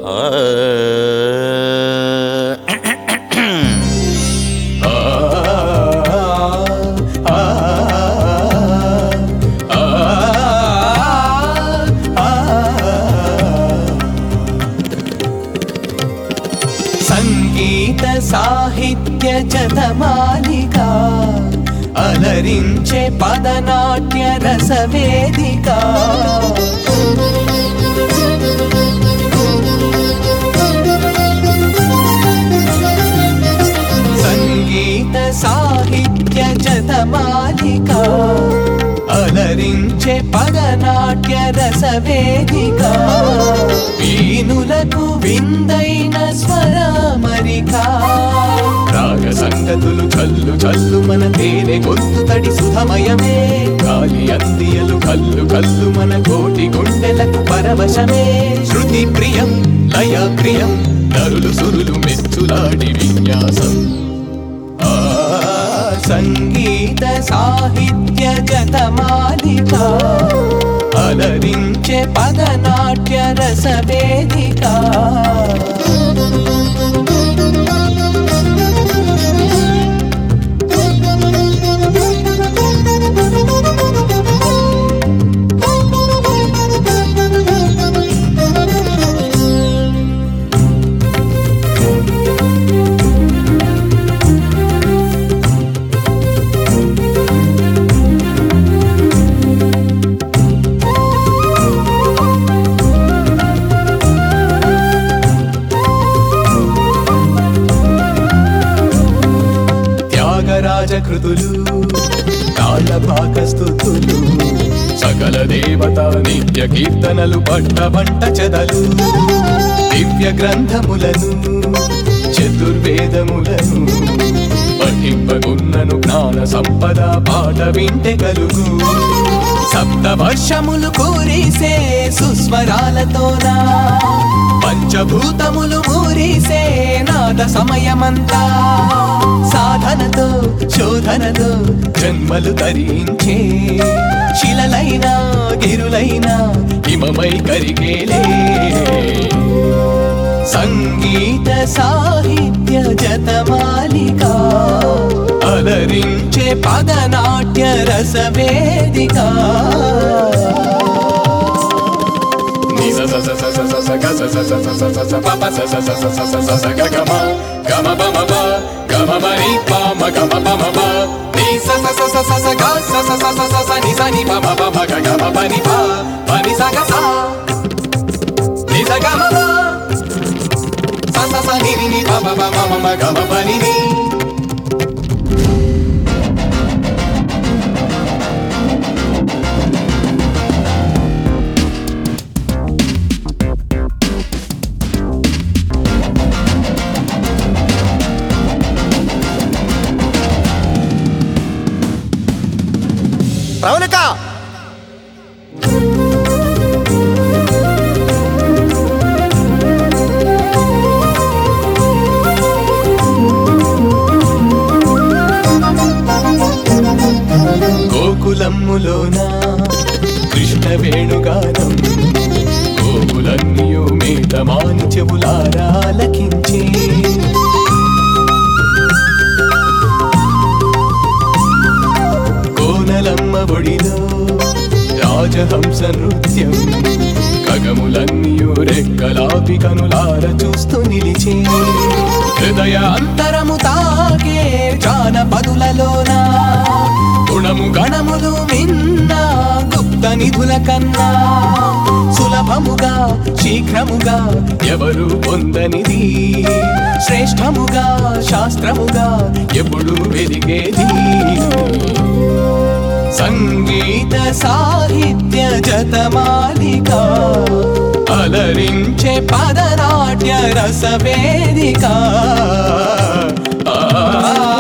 సంగీత సాహిత్య జతమాలిక అలరించే పదనాట్య రసవేదిక సంగీత సాహిత్య జతమాలిక అలరించే పదనాట్య రసవేదిక వీణులకు విందైన స్వరమరిక రాగ సంగతులు చల్లు చల్లు మన తేనె గొంతు తడి సుధమయమే గాలి అందియలు కల్లు కల్లు మన కోటి గుండెలకు పరవశమే శృతి ప్రియం లయ ప్రియం నరులు సురులు మెచ్చులాడి విన్యాసం ఆ సంగీత సాహిత్య జతమాలిక అలరించే పదనాట్య రసవేదిక త్యాగరాజ కృతులు కాళ్ళపాక స్థుతులు సకల దేవత నిత్య కీర్తనలు పట్ట వంట చెదలు దివ్య గ్రంథములను చతుర్వేదములను పఠింపగున్నను జ్ఞాన సంపద పాట వింటే కలుగు సప్త వర్షములు కూరిసే సుస్వరాలతోనా పంచభూతములు మూరిసే నాద సమయమంతా సాధనతో శోధనతో జన్మలు తరించే శిలలైన గిరులైన హిమమై కరిగేలే సంగీత సాహిత్య జతమాలిక అలరించే పదనాట్య రసవేదిక Ni sa sa sa sa sa sa sa ga sa sa sa sa sa sa sa pa pa sa sa sa sa sa sa sa sa ga ga ma ga ma ba ma ba ga ma ma ni pa ma ga ma ba ma ba ni sa sa sa sa sa sa ga sa sa sa sa sa sa ni sa ni pa ma ba ma ga ga ma ba ni pa pa ni sa ga sa ni sa ga ma ba sa sa sa ni ni ni pa ma ba ma ma ma ga ma ba ni ni Pravalika గోకులమ్ములోన Krishna వేణుగానం గోకులన్నయు మేతమాని చెవులారా లకించే Konalamma ఒడిలో రాజహంస నృత్యం ఖగములన్నయు రెక్కలాపి కనులార చూస్తూ నిలిచే హృదయ అంతరము తాకే జానపదులలోనా గుణము గణములు మిన్న గుప్త నిధుల కన్నా సులభముగా శీఘ్రముగా ఎవరు పొందనిది శ్రేష్టముగా శాస్త్రముగా ఎప్పుడు వెలిగేది సంగీత సాహిత్య జతమాలిక అలరించే పదనాట్య రసవేదిక ఆ